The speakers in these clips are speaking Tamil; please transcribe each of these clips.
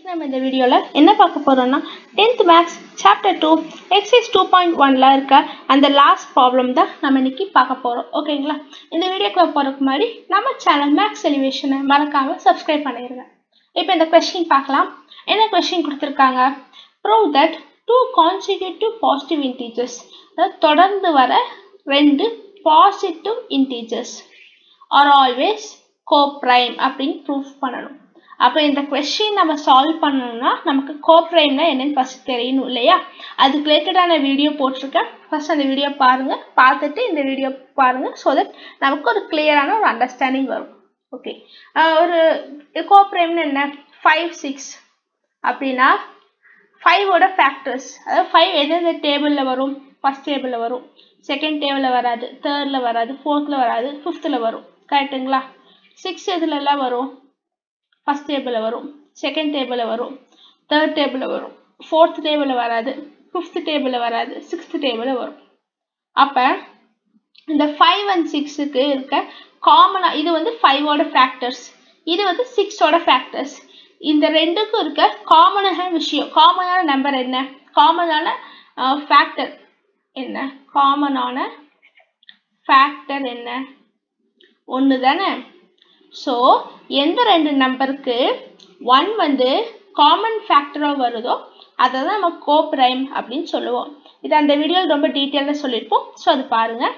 நம்ம இந்த வீடியோவில் என்ன பார்க்க போகிறோம்னா tenth maths chapter two exercise two point ஒனில் இருக்க அந்த லாஸ்ட் ப்ராப்ளம் தான் நம்ம இன்னைக்கு பார்க்க போகிறோம் ஓகேங்களா இந்த வீடியோக்குள்ள போகிறதுக்கு முன்னாடி நம்ம சேனல் மேக்ஸ் எலிவேஷனை மறக்காமல் சப்ஸ்கிரைப் பண்ணிடுங்க இப்போ இந்த கொஸ்டின் பார்க்கலாம் என்ன கொஸ்டின் கொடுத்துருக்காங்க prove that two consecutive positive integers அதாவது தொடர்ந்து வர ரெண்டு positive integers are always coprime அப்படின்னு ப்ரூஃப் பண்ணணும் அப்போ இந்த கொஸ்டின் நம்ம சால்வ் பண்ணணும்னா நமக்கு கோப்ரைம்னா என்னன்னு ஃபர்ஸ்ட் தெரியணும் இல்லையா அதுக்கு ரிலேட்டடான வீடியோ போட்டிருக்கேன் ஃபர்ஸ்ட் அந்த வீடியோ பாருங்க பார்த்துட்டு இந்த வீடியோ பாருங்க ஸோ தட் நமக்கு ஒரு கிளியரான ஒரு அண்டர்ஸ்டாண்டிங் வரும் ஓகே ஒரு கோப்ரைம்னு என்ன ஃபைவ் சிக்ஸ் அப்படின்னா ஃபைவோட ஃபேக்டர்ஸ் அதாவது ஃபைவ் எந்தெந்த டேபிளில் வரும் ஃபர்ஸ்ட் டேபிளில் வரும் செகண்ட் டேபிளில் வராது தேர்டில் வராது ஃபோர்த்தில் வராது ஃபிஃப்த்தில் வரும் கரெக்டுங்களா சிக்ஸ் எதுலலாம் வரும் ஃபஸ்ட் டேபிளில் வரும் செகண்ட் டேபிளில் வரும் தேர்ட் டேபிளில் வரும் ஃபோர்த் டேபிளில் வராது ஃபிஃப்த் டேபிளில் வராது சிக்ஸ்த் டேபிளில் வரும் அப்போ இந்த ஃபைவ் அண்ட் சிக்ஸுக்கு இருக்க காமனாக இது வந்து ஃபைவோட ஃபேக்டர்ஸ் இது வந்து சிக்ஸோட ஃபேக்டர்ஸ் இந்த ரெண்டுக்கும் இருக்க காமனான விஷயம் காமனான நம்பர் என்ன காமனான ஃபேக்டர் என்ன காமனான ஃபேக்டர் என்ன ஒன்று தானே ஸோ எந்த ரெண்டு நம்பருக்கு ஒன் வந்து காமன் ஃபேக்டராக வருதோ அதை தான் நம்ம கோப்ரைம் அப்படின்னு சொல்லுவோம் இது அந்த வீடியோவில் ரொம்ப டீட்டெயிலாக சொல்லியிருப்போம் ஸோ அது பாருங்கள்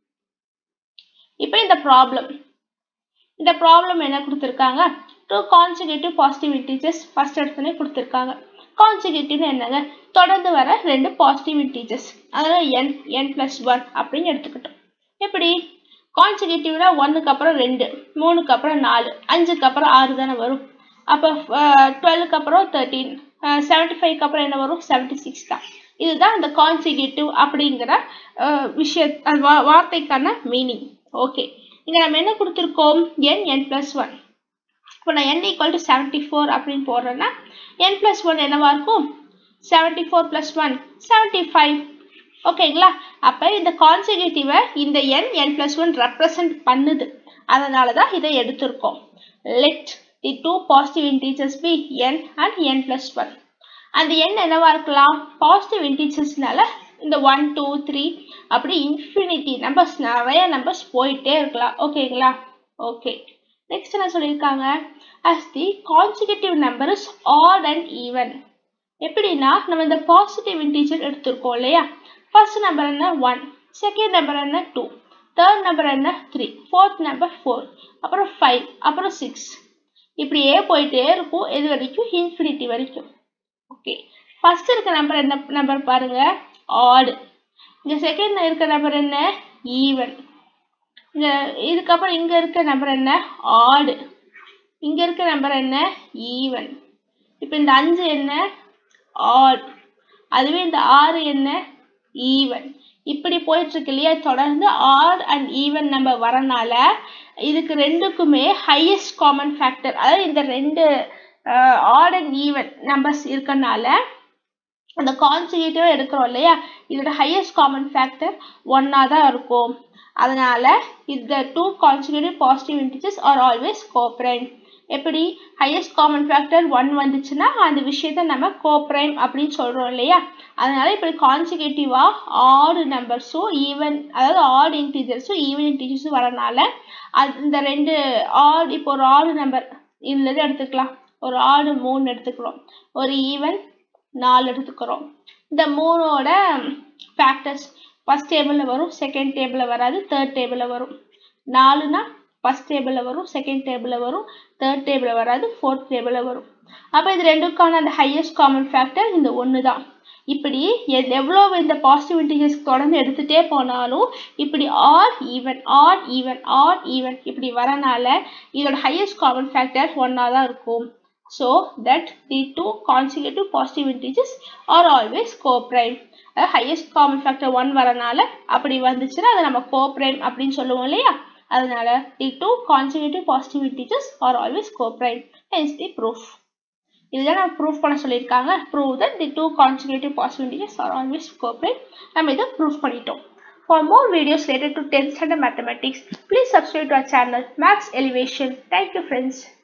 இப்போ இந்த ப்ராப்ளம் இந்த ப்ராப்ளம் என்ன கொடுத்துருக்காங்க two consecutive positive integers first எடுத்தோடனே கொடுத்துருக்காங்க கான்சிக்யூட்டிவ்னு என்னங்க தொடர்ந்து வர ரெண்டு பாசிட்டிவ் இன்டீஜர்ஸ் அதனால் என் என் ப்ளஸ் ஒன் அப்படின்னு எடுத்துக்கிட்டோம் எப்படி கான்சிக்யூட்டிவ்னா ஒன்றுக்கு அப்புறம் ரெண்டு மூணுக்கு அப்புறம் நாலு அஞ்சுக்கு அப்புறம் ஆறு தானே வரும் அப்போ டுவெல்லுக்கு அப்புறம் தேர்ட்டீன் செவன்ட்டி ஃபைவ்க்கு அப்புறம் என்ன வரும் செவன்ட்டி சிக்ஸ் தான் இதுதான் அந்த கான்சிக்யூட்டிவ் அப்படிங்கிற விஷய வார்த்தைக்கான மீனிங் ஓகே இங்கே நம்ம என்ன கொடுத்துருக்கோம் என் என் ப்ளஸ் ஒன் இப்போ நான் N equal to seventy four அப்படின்னு போடுறேன்னா என் ப்ளஸ் ஒன் என்னவா இருக்கும் seventy four plus one seventy five ஓகேங்களா அப்போ இந்த கான்சிக்யூட்டிவை இந்த N N plus one represent பண்ணுது அதனால தான் இதை எடுத்திருக்கோம் let the two positive integers be N and N plus one அந்த எண் என்னவா இருக்கலாம் பாசிட்டிவ் இன்டீஜர்ஸ்னால இந்த ஒன் டூ த்ரீ அப்படி இன்ஃபினிட்டி நம்பர்ஸ் நிறைய நம்பர்ஸ் போயிட்டே இருக்கலாம் ஓகேங்களா ஓகே நெக்ஸ்ட் என்ன சொல்லியிருக்காங்க as the consecutive number is odd and even எப்படின்னா நம்ம இந்த பாசிட்டிவ் இன்டீஜர் எடுத்திருக்கோம் இல்லையா ஃபர்ஸ்ட் நம்பர் என்ன ஒன் செகண்ட் நம்பர் என்ன டூ தேர்ட் நம்பர் என்ன த்ரீ ஃபோர்த் நம்பர் ஃபோர் அப்புறம் ஃபைவ் அப்புறம் சிக்ஸ் இப்படியே போயிட்டே இருக்கும் எது வரைக்கும் இன்ஃபினிட்டி வரைக்கும் ஓகே ஃபர்ஸ்ட் இருக்க நம்பர் என்ன நம்பர் பாருங்க ஆடு இங்க செகண்ட் இருக்க நம்பர் என்ன ஈவன் இங்க இதுக்கப்புறம் இங்க இருக்க நம்பர் என்ன ஆடு இங்க இருக்க நம்பர் என்ன ஈவன் இப்போ இந்த அஞ்சு என்ன ஆட் அதுவே இந்த ஆறு என்ன ஈவன் இப்படி போயிட்டு இருக்கு இல்லையா தொடர்ந்து ஆட் அண்ட் ஈவன் நம்ம வரனால இதுக்கு ரெண்டுக்குமே ஹையஸ்ட் காமன் ஃபேக்டர் அதாவது இந்த ரெண்டு ஆட் அண்ட் ஈவன் நம்பர்ஸ் இருக்கனால அந்த கான்சிக்யூட்டிவ் எடுக்கிறோம் இல்லையா இதோட ஹையஸ்ட் காமன் ஃபேக்டர் ஒன்னா தான் இருக்கும் அதனால இந்த two consecutive positive integers are always coprime எப்படி ஹையஸ்ட் காமன் ஃபேக்டர் ஒன் வந்துச்சுன்னா அந்த விஷயத்த நம்ம கோப்ரைம் அப்படின்னு சொல்கிறோம் இல்லையா அதனால இப்படி கான்சிக்யூட்டிவாக ஆடு நம்பர்ஸும் ஈவன் அதாவது ஆட் இன்டீஜர்ஸும் ஈவன் இன்டீஜர்ஸும் வரனால அது இந்த ரெண்டு ஆட் இப்போ ஒரு ஆடு நம்பர் இதுலேருந்து எடுத்துக்கலாம் ஒரு ஆடு மூணு எடுத்துக்கிறோம் ஒரு ஈவன் நாலு எடுத்துக்கிறோம் இந்த மூணோட ஃபேக்டர்ஸ் ஃபஸ்ட் டேபிளில் வரும் செகண்ட் டேபிளில் வராது தேர்ட் டேபிளில் வரும் நாலுனா ஃபஸ்ட் டேபிளில் வரும் செகண்ட் டேபிளில் வரும் தேர்ட் டேபிளில் வராது ஃபோர்த் டேபிளில் வரும் அப்போ இது ரெண்டுக்கான அந்த ஹையஸ்ட் காமன் ஃபேக்டர் இந்த ஒன்று தான் இப்படி எவ்வளோ இந்த பாசிட்டிவ் இன்டிஜர்ஸ் தொடர்ந்து எடுத்துகிட்டே போனாலும் இப்படி odd even odd even odd even இப்படி வரனால இதோட ஹையஸ்ட் காமன் ஃபேக்டர் ஒன்னாக தான் இருக்கும் so that the two consecutive positive integers are always coprime highest common factor one வரனால அப்படி வந்துச்சுன்னா அதை நம்ம கோப்ரைம் அப்படின்னு சொல்லுவோம் இல்லையா அதனால the two consecutive positive integers are always coprime hence the proof இதுதான் நம்ம ப்ரூஃப் பண்ண சொல்லியிருக்காங்க prove that the two consecutive positive integers are always coprime நம்ம இதை ப்ரூஃப் பண்ணிட்டோம் For more videos related to 10th standard mathematics, please subscribe to our channel Max Elevation. Thank you friends.